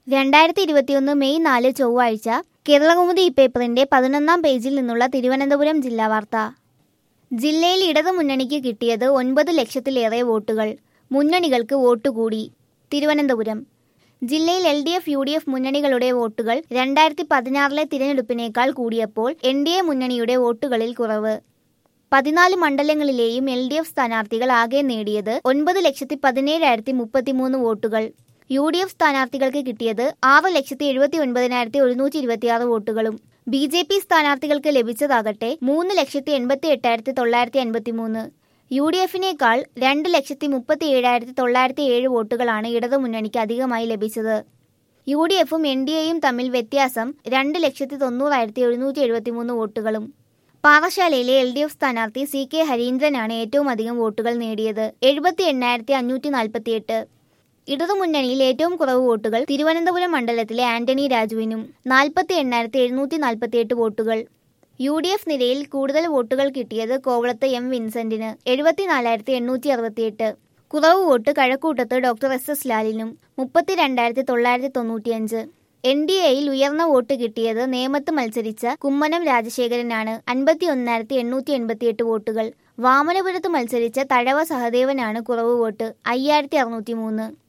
രണ്ടായിരത്തി ഇരുപത്തിയൊന്ന് മെയ് നാല് ചൊവ്വാഴ്ച കേരളകൗമുദി പേപ്പറിന്റെ പതിനൊന്നാം പേജിൽ നിന്നുള്ള തിരുവനന്തപുരം ജില്ലാ വാർത്ത ജില്ലയിൽ ഇടതു മുന്നണിക്ക് കിട്ടിയത് ഒൻപത് ലക്ഷത്തിലേറെ വോട്ടുകൾ മുന്നണികൾക്ക് വോട്ട് കൂടി തിരുവനന്തപുരം ജില്ലയിൽ L D F U D F മുന്നണികളുടെ വോട്ടുകൾ രണ്ടായിരത്തി പതിനാറിലെ തിരഞ്ഞെടുപ്പിനേക്കാൾ കൂടിയപ്പോൾ എൻ ഡി എ മുന്നണിയുടെ വോട്ടുകളിൽ കുറവ് പതിനാല് മണ്ഡലങ്ങളിലെയും എൽ ഡി എഫ് സ്ഥാനാർത്ഥികൾ ആകെ നേടിയത് ഒൻപത് ലക്ഷത്തി പതിനേഴായിരത്തി മുപ്പത്തിമൂന്ന് വോട്ടുകൾ യു ഡി എഫ് സ്ഥാനാർത്ഥികൾക്ക് കിട്ടിയത് ആറ് ലക്ഷത്തി എഴുപത്തി ഒൻപതിനായിരത്തി ഒരുന്നൂറ്റി ഇരുപത്തിയാറ് വോട്ടുകളും ബി ജെ പി സ്ഥാനാർത്ഥികൾക്ക് ലഭിച്ചതാകട്ടെ മൂന്ന് ലക്ഷത്തി എൺപത്തി എട്ടായിരത്തി തൊള്ളായിരത്തി അൻപത്തി മൂന്ന് യു ഡി എഫിനേക്കാൾ രണ്ട് ലക്ഷത്തി മുപ്പത്തി ഏഴായിരത്തി തൊള്ളായിരത്തി ഏഴ് വോട്ടുകളാണ് ഇടതുമുന്നണിക്ക് അധികമായി ലഭിച്ചത് യു ഡി എഫും എൻ ഡി എയും തമ്മിൽ വ്യത്യാസം രണ്ട് ലക്ഷത്തി തൊണ്ണൂറായിരത്തി എഴുന്നൂറ്റി എഴുപത്തി മൂന്ന് വോട്ടുകളും പാറശാലയിലെ എൽ ഡി എഫ് സ്ഥാനാർത്ഥി സി കെ ഹരീന്ദ്രനാണ് ഏറ്റവും അധികം വോട്ടുകൾ നേടിയത് എഴുപത്തി എണ്ണായിരത്തി അഞ്ഞൂറ്റി നാൽപ്പത്തിയെട്ട് ഇടതുമുന്നണിയിൽ ഏറ്റവും കുറവ് വോട്ടുകൾ തിരുവനന്തപുരം മണ്ഡലത്തിലെ ആന്റണി രാജുവിനും നാൽപ്പത്തി എണ്ണായിരത്തി എഴുന്നൂറ്റി നാൽപ്പത്തിയെട്ട് വോട്ടുകൾ യു ഡി എഫ് നിരയിൽ കൂടുതൽ വോട്ടുകൾ കിട്ടിയത് കോവളത്ത് എം വിൻസെന്റിന് എഴുപത്തിനാലായിരത്തി എണ്ണൂറ്റി അറുപത്തിയെട്ട് കുറവ് വോട്ട് കഴക്കൂട്ടത്ത് ഡോക്ടർ എസ് എസ് ലാലിനും മുപ്പത്തിരണ്ടായിരത്തി തൊള്ളായിരത്തി തൊണ്ണൂറ്റിയഞ്ച് എൻ ഡി എയിൽ ഉയർന്ന വോട്ട് കിട്ടിയത് നേമത്ത് മത്സരിച്ച കുമ്മനം രാജശേഖരനാണ് അൻപത്തി ഒന്നായിരത്തി എണ്ണൂറ്റി എൺപത്തിയെട്ട് വോട്ടുകൾ വാമനപുരത്ത് മത്സരിച്ച തഴവ സഹദേവനാണ് കുറവ് വോട്ട് അയ്യായിരത്തി അറുന്നൂറ്റി മൂന്ന്